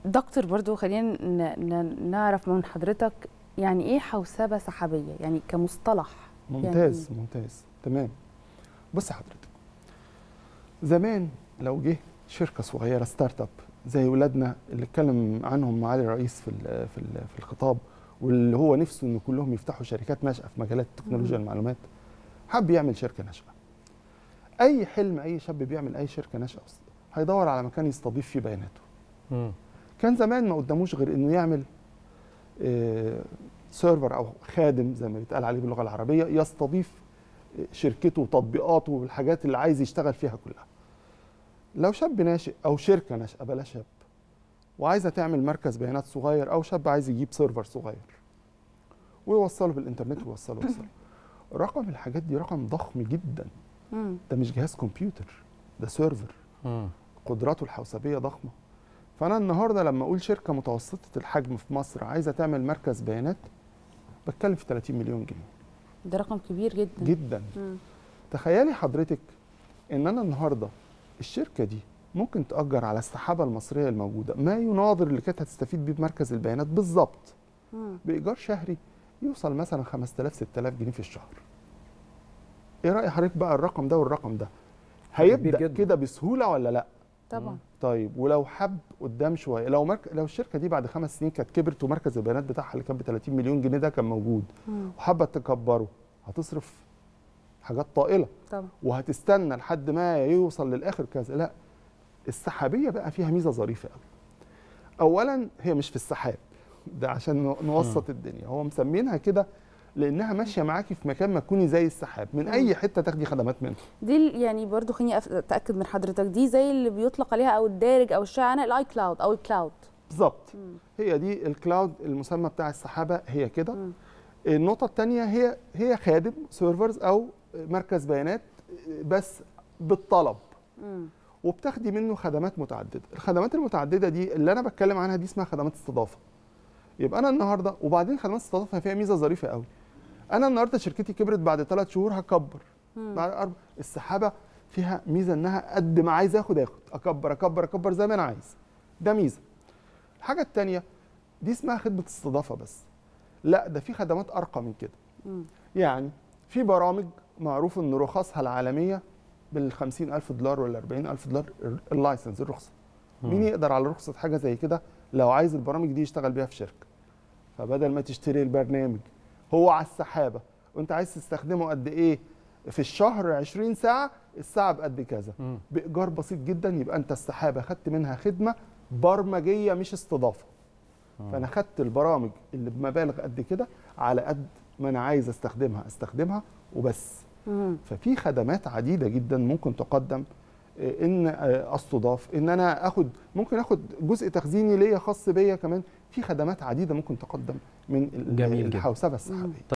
دكتور برضو خلينا ن- ن- نعرف من حضرتك يعني ايه حوسبه سحابيه يعني كمصطلح ممتاز ممتاز تمام بص يا حضرتك زمان لو جه شركه صغيره ستارت اب زي ولادنا اللي اتكلم عنهم معالي الرئيس في ال في ال في الخطاب واللي هو نفسه ان كلهم يفتحوا شركات ناشئه في مجالات تكنولوجيا مم. المعلومات حب يعمل شركه ناشئه اي حلم اي شاب بيعمل اي شركه ناشئه هيدور على مكان يستضيف فيه بياناته مم. كان زمان ما قداموش غير انه يعمل آه، سيرفر او خادم زي ما بيتقال عليه باللغه العربيه يستضيف آه، شركته وتطبيقاته والحاجات اللي عايز يشتغل فيها كلها. لو شاب ناشئ او شركه ناشئه بلا شاب وعايزه تعمل مركز بيانات صغير او شاب عايز يجيب سيرفر صغير ويوصله بالانترنت ويوصله ويوصله. رقم الحاجات دي رقم ضخم جدا مم. ده مش جهاز كمبيوتر ده سيرفر مم. قدراته الحوسبيه ضخمه فانا النهارده لما اقول شركه متوسطه الحجم في مصر عايزه تعمل مركز بيانات بتكلم في 30 مليون جنيه ده رقم كبير جدا جدا مم. تخيلي حضرتك ان انا النهارده الشركه دي ممكن تأجر على السحابه المصريه الموجوده ما يناظر اللي كانت هتستفيد بيه بمركز البيانات بالظبط مم. بايجار شهري يوصل مثلا 5000 6000 جنيه في الشهر ايه راي حضرتك بقى الرقم ده والرقم ده كبير هيبدا جدا. كده بسهوله ولا لا طبعا طيب ولو حب قدام شويه لو مرك... لو الشركه دي بعد خمس سنين كانت كبرت ومركز البيانات بتاعها اللي كان ب 30 مليون جنيه ده كان موجود مم. وحابه تكبره هتصرف حاجات طائله طبعا وهتستنى لحد ما يوصل للاخر كذا لا السحابيه بقى فيها ميزه ظريفه قوي اولا هي مش في السحاب ده عشان ن- نوسط الدنيا هو مسمينها كده لانها ماشيه معاكي في مكان ما تكوني زي السحاب من اي حته تاخدي خدمات منها دي ال- يعني برضو خليني أف- اتاكد من حضرتك دي زي اللي بيطلق عليها او الدارج او الشائع عنها الاي كلاود او الكلاود بالظبط مم. هي دي الكلاود المسمى بتاع السحابه هي كده مم. النقطه الثانيه هي هي خادم سيرفرز او مركز بيانات بس بالطلب مم. وبتاخدي منه خدمات متعدده الخدمات المتعدده دي اللي انا بتكلم عنها دي اسمها خدمات استضافه يبقى انا النهارده وبعدين خدمات استضافه فيها ميزه ظريفه قوي انا النهارده شركتي كبرت بعد ثلاث شهور هكبر مم. بعد أربع السحابه فيها ميزه انها قد ما عايز اخد اخد اكبر اكبر اكبر زي ما انا عايز ده ميزه الحاجه الثانيه دي اسمها خدمه استضافه بس لا ده في خدمات ارقى من كده مم. يعني في برامج معروف ان رخصها العالميه بال ألف دولار ولا 40 ألف دولار اللايسنس الرخصه مين يقدر على رخصه حاجه زي كده لو عايز البرامج دي يشتغل بيها في شركه فبدل ما تشتري البرنامج هو على السحابه وانت عايز تستخدمه قد ايه في الشهر 20 ساعه الساعه بقد كذا مم. بايجار بسيط جدا يبقى انت السحابه خدت منها خدمه برمجيه مش استضافه فانا خدت البرامج اللي بمبالغ قد كده على قد ما انا عايز استخدمها استخدمها وبس مم. ففي خدمات عديده جدا ممكن تقدم آه، ان آه، استضاف ان انا اخد ممكن اخد جزء تخزيني ليا خاص بيا كمان في خدمات عديده ممكن تقدم من ال- جميل جدا. الحوسبه السحابيه